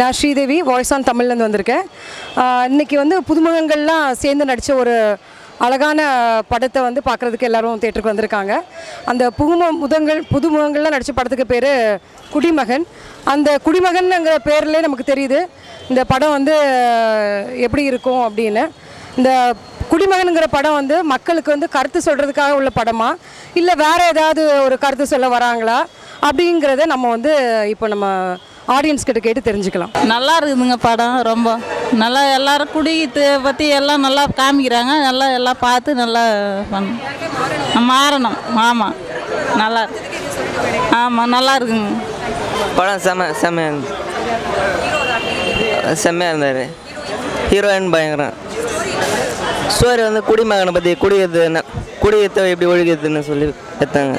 நான் Sridevi voice on தமிழ்லேருந்து வந்திருக்கேன் ஆஹ் இன்னைக்கு வந்து புதுமுகங்கள்லாம் சேர்ந்து நடித்த ஒரு அழகான படத்தை வந்து பார்க்குறதுக்கு எல்லாரும் தேட்டருக்கு வந்திருக்காங்க அந்த புகும முதங்கள் புதுமுகங்கள்லாம் நடித்த படத்துக்கு பேர் குடிமகன் அந்த குடிமகன்ங்கிற பேர்லேயே நமக்கு தெரியுது இந்த படம் வந்து எப்படி இருக்கும் அப்படின்னு இந்த குடிமகனுங்கிற படம் வந்து மக்களுக்கு வந்து கருத்து சொல்கிறதுக்காக உள்ள படமா இல்லை வேறு ஏதாவது ஒரு கருத்து சொல்ல வராங்களா அப்படிங்கிறத நம்ம வந்து இப்போ நம்ம ஆடியன்ஸ் கிட்ட கேட்டு தெரிஞ்சுக்கலாம் நல்லா இருக்குதுங்க படம் ரொம்ப நல்லா எல்லாரும் குடித்து பற்றி எல்லாம் நல்லா காமிக்கிறாங்க நல்லா எல்லாம் பார்த்து நல்லா பண்ண மாறணும் ஆமாம் நல்லா ஆமாம் நல்லா இருக்குங்க படம் செம செம்மையாக இருந்துச்சு செம்மையாக இருந்தார் ஹீரோயின் பயங்கரம் ஸ்டோரி வந்து குடிமகனை பற்றி குடியேற்று என்ன குடியேற்ற எப்படி ஒழுகிறதுன்னு சொல்லி எடுத்தாங்க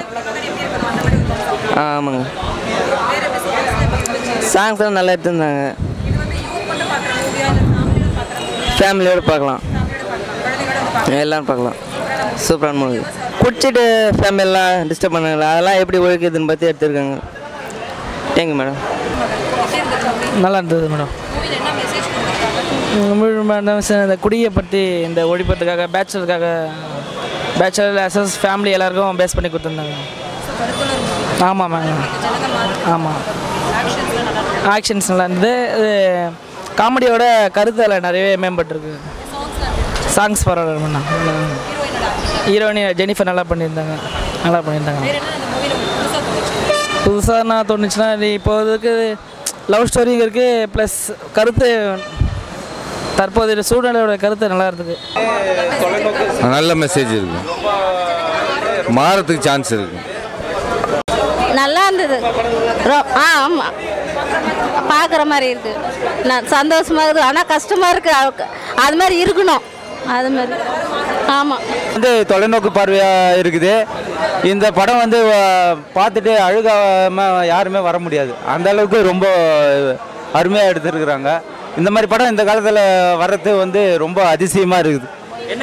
ஆ ஆமாங்க சாங்ஸ் எல்லாம் நல்லா எடுத்துருந்தாங்க ஃபேமிலியோடு பார்க்கலாம் எல்லோரும் பார்க்கலாம் சூப்பரான மூவி குடிச்சிட்டு ஃபேமிலியெல்லாம் டிஸ்டர்ப் பண்ணாங்களா அதெல்லாம் எப்படி ஒழுக்கிறதுன்னு பற்றி எடுத்துருக்காங்க தேங்க்யூ மேடம் நல்லா இருந்தது மேடம் தமிழ் மேடம் இந்த குடியை பற்றி இந்த ஒழிப்பதுக்காக பேச்சுலருக்காக பேச்சுலர் அசஸ் ஃபேமிலி எல்லாருக்கும் பேஸ் பண்ணி கொடுத்துருந்தாங்க ஆமாம் மேம் ஆமாம் ஆக்ஷன்ஸ் நல்லா இருந்தது இது காமெடியோட கருத்து அதில் நிறையவே மேம்பட்டிருக்கு சாங்ஸ் பரவாயில்ல மேடம் ஹீரோயினி ஜெனிஃபர் நல்லா பண்ணியிருந்தாங்க நல்லா பண்ணியிருந்தாங்க புதுசாக நான் தோணுச்சுன்னா இது இப்போதைக்கு லவ் ஸ்டோரியும் இருக்குது ப்ளஸ் கருத்து தற்போதைய சூழ்நிலையோட கருத்து நல்லா இருந்தது நல்ல மெசேஜ் இருக்கு மாறத்துக்கு சான்ஸ் இருக்கு நல்லா இருந்தது ரொ- ஆ ஆமாம் பார்க்குற மாதிரி இருக்குது நான் சந்தோஷமாக இருக்குது ஆனால் கஷ்டமாக இருக்குது அது மாதிரி இருக்கணும் அது மாதிரி ஆமாம் வந்து தொலைநோக்கு பார்வையாக இருக்குது இந்த படம் வந்து அஹ், பார்த்துட்டு அழுகாம யாருமே வர முடியாது அந்த அளவுக்கு ரொம்ப அருமையாக எடுத்துருக்குறாங்க இந்த மாதிரி படம் இந்த காலத்தில் வர்றது வந்து ரொம்ப அதிசயமாக இருக்குது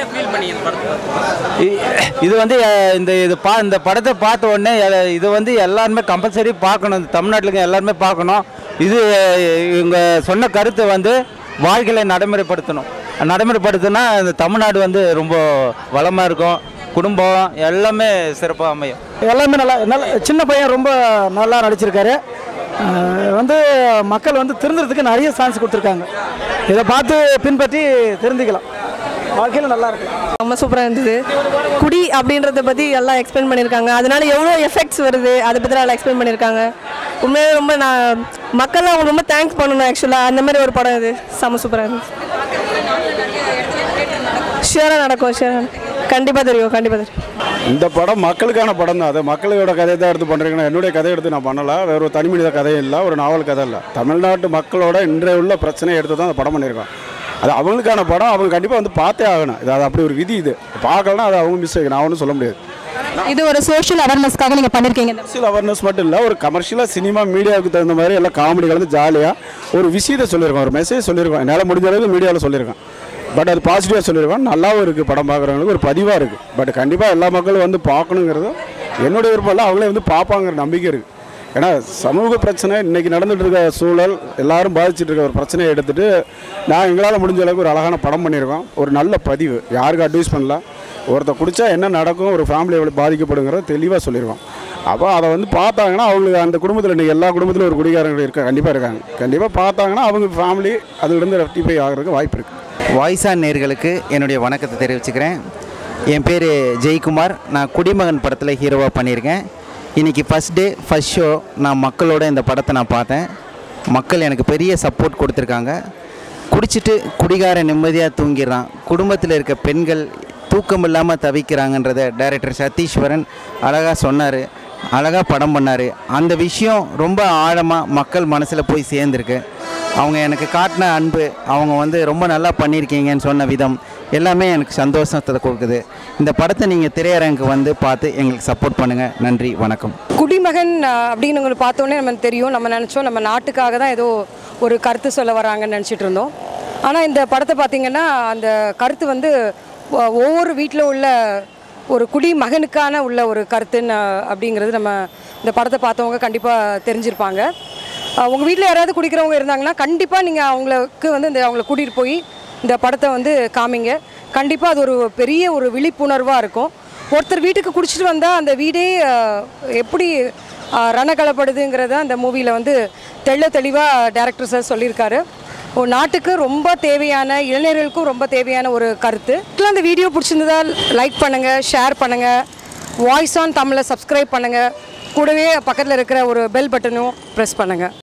இ- இது வந்து அஹ், இந்த இது பா இந்த படத்தை பார்த்த உடனே எ- இது வந்து எல்லாருமே கம்பல்சரி பார்க்கணும் இந்த தமிழ்நாட்டில் இருக்க எல்லாருமே பார்க்கணும் இது அஹ், இவங்க சொன்ன கருத்தை வந்து வாழ்க்கையில் நடைமுறைப்படுத்தணும் நடைமுறைப்படுத்தினா இந்த தமிழ்நாடு வந்து ரொம்ப வளமாக இருக்கும் குடும்பம் எல்லாமே சிறப்பாக அமையும் எல்லாமே நல்லா நல்ல சின்ன பையன் ரொம்ப நல்லா நடிச்சிருக்காரு அஹ் வந்து மக்கள் வந்து திருந்துறதுக்கு நிறைய சான்ஸ் கொடுத்துருக்காங்க இதை பார்த்து பின்பற்றி திருந்திக்கலாம் வாழ்க்கையில் நல்லா இருக்கு ரொம்ப சூப்பராக இருந்தது குடி அப்படின்றத பற்றி எல்லாம் எக்ஸ்பிளைன் பண்ணியிருக்காங்க அதனால எவ்வளோ எஃபெக்ட்ஸ் வருது அதை பற்றி நல்லா எக்ஸ்பிளைன் பண்ணியிருக்காங்க உண்மையாக ரொம்ப நான் மக்கள்லாம் அவங்க ரொம்ப தேங்க்ஸ் பண்ணணும் ஆக்சுவலாக அந்த மாதிரி ஒரு படம் இது செம்ம சூப்பராக இருந்துச்சு ஷியராக நடக்கும் ஷியராக கண்டிப்பாக தெரியும் கண்டிப்பாக தெரியும் இந்த படம் மக்களுக்கான படம் தான் அது மக்களோட கதையை தான் எடுத்து பண்ணுறீங்கன்னா என்னுடைய கதையை எடுத்து நான் பண்ணல வேற ஒரு தனி மனித கதையும் இல்லை ஒரு நாவல் கதை இல்லை தமிழ்நாட்டு மக்களோட இன்றைய உள்ள பிரச்சனையை எடுத்து தான் அந்த படம் பண்ணியிருக்கோம் அது அவங்களுக்கான படம் அவங்க கண்டிப்பாக வந்து பார்த்தே ஆகணும் இது அது அப்படி ஒரு விதி இது பார்க்கலனா அது அவங்க மிஸ்டேக் நான் ஒன்றும் சொல்ல முடியாது இது ஒரு சோஷியல் அவேர்னஸ்க்காக நீங்கள் பண்ணியிருக்கீங்க கமர்ஷியல் அவேர்னஸ் மட்டும் இல்லை ஒரு கமர்ஷியலாக சினிமா மீடியாவுக்கு தகுந்த மாதிரி எல்லாம் காமெடி கலந்து ஜாலியாக ஒரு விஷயத்தை சொல்லியிருக்கோம் ஒரு மெசேஜ் சொல்லியிருக்கோம் என்னால் முடிஞ்ச அளவுக்கு மீடியாவில் சொல்லியிருக்கேன் பட் அது பாசிட்டிவாக சொல்லியிருக்கோம் நல்லாவும் இருக்குது படம் பார்க்குறவங்களுக்கு ஒரு பதிவாக இருக்குது பட் கண்டிப்பாக எல்லா மக்களும் வந்து பார்க்கணுங்கிறது என்னுடைய விருப்பம் இல்லை அவங்களே வந்து பார்ப்பாங்கிற நம்பிக்கை இருக்குது ஏன்னா சமூக பிரச்சனை இன்னைக்கு நடந்துட்டு இருக்க சூழல் எல்லாரும் பாதிச்சுட்டு இருக்க ஒரு பிரச்சனையை எடுத்துட்டு நான் எங்களால் முடிஞ்ச அளவுக்கு ஒரு அழகான படம் பண்ணியிருக்கோம் ஒரு நல்ல பதிவு யாருக்கும் அட்வைஸ் பண்ணல ஒருத்தர் குடிச்சா என்ன நடக்கும் ஒரு ஃபேமிலி எவ்வளோ பாதிக்கப்படுங்கிறத தெளிவாக சொல்லியிருக்கோம் அப்போ அதை வந்து பார்த்தாங்கன்னா அவங்களுக்கு அந்த குடும்பத்தில் இன்றைக்கி எல்லா குடும்பத்திலும் ஒரு குடிகாரங்க இருக்க கண்டிப்பாக இருக்காங்க கண்டிப்பாக பார்த்தாங்கன்னா அவங்க ஃபேமிலி அதுலேருந்து ரெக்டிஃபை ஆகிறதுக்கு வாய்ப்பு இருக்குது வாய்ஸா நேர்களுக்கு என்னுடைய வணக்கத்தை தெரிவிச்சுக்கிறேன் என் பேர் ஜெயக்குமார் நான் குடிமகன் படத்தில் ஹீரோவாக பண்ணியிருக்கேன் இன்றைக்கி ஃபஸ்ட் டே ஃபஸ்ட் ஷோ நான் மக்களோட இந்த படத்தை நான் பார்த்தேன் மக்கள் எனக்கு பெரிய சப்போர்ட் கொடுத்துருக்காங்க குடிச்சிட்டு குடிகாரன் நிம்மதியாக தூங்கிடுறான் குடும்பத்தில் இருக்க பெண்கள் தூக்கம் இல்லாமல் தவிக்கிறாங்கன்றத டைரக்டர் சதீஸ்வரன் அழகாக சொன்னார் அழகாக படம் பண்ணார் அந்த விஷயம் ரொம்ப ஆழமாக மக்கள் மனசில் போய் சேர்ந்துருக்கு அவங்க எனக்கு காட்டின அன்பு அவங்க வந்து ரொம்ப நல்லா பண்ணியிருக்கீங்கன்னு சொன்ன விதம் எல்லாமே எனக்கு சந்தோஷத்தை கொடுக்குது இந்த படத்தை நீங்கள் திரையரங்குக்கு வந்து பார்த்து எங்களுக்கு சப்போர்ட் பண்ணுங்கள் நன்றி வணக்கம் குடிமகன் அஹ், அப்படின்னு உங்களுக்கு பார்த்தோன்னே நம்ம தெரியும் நம்ம நினச்சோம் நம்ம நாட்டுக்காக தான் ஏதோ ஒரு கருத்து சொல்ல வராங்கன்னு நினச்சிட்டு இருந்தோம் ஆனால் இந்த படத்தை பார்த்திங்கன்னா அந்த கருத்து வந்து ஒ- ஒவ்வொரு வீட்டில் உள்ள ஒரு குடிமகனுக்கான உள்ள ஒரு கருத்துன்னு அஹ், அப்படிங்கிறது நம்ம இந்த படத்தை பார்த்தவங்க கண்டிப்பாக தெரிஞ்சிருப்பாங்க உங்கள் வீட்டில் யாராவது குடிக்கிறவங்க இருந்தாங்கன்னா கண்டிப்பாக நீங்கள் அவங்களுக்கு வந்து இந்த அவங்கள கூட்டிகிட்டு போய் இந்த படத்தை வந்து காமிங்க கண்டிப்பாக அது ஒரு பெரிய ஒரு விழிப்புணர்வாக இருக்கும் ஒருத்தர் வீட்டுக்கு குடிச்சிட்டு வந்தால் அந்த வீடே அஹ், எப்படி அஹ், ரணகலப்படுதுங்கிறத அந்த மூவியில் வந்து தெள்ள தெளிவாக டேரக்டர் சார் சொல்லியிருக்காரு ஒரு நாட்டுக்கு ரொம்ப தேவையான இளைஞர்களுக்கும் ரொம்ப தேவையான ஒரு கருத்து இதுல அந்த வீடியோ பிடிச்சிருந்ததா லைக் பண்ணுங்கள் ஷேர் பண்ணுங்கள் வாய்ஸ் ஆன் தமிழை சப்ஸ்கிரைப் பண்ணுங்கள் கூடவே பக்கத்தில் இருக்கிற ஒரு பெல் பட்டனும் ப்ரெஸ் பண்ணுங்கள்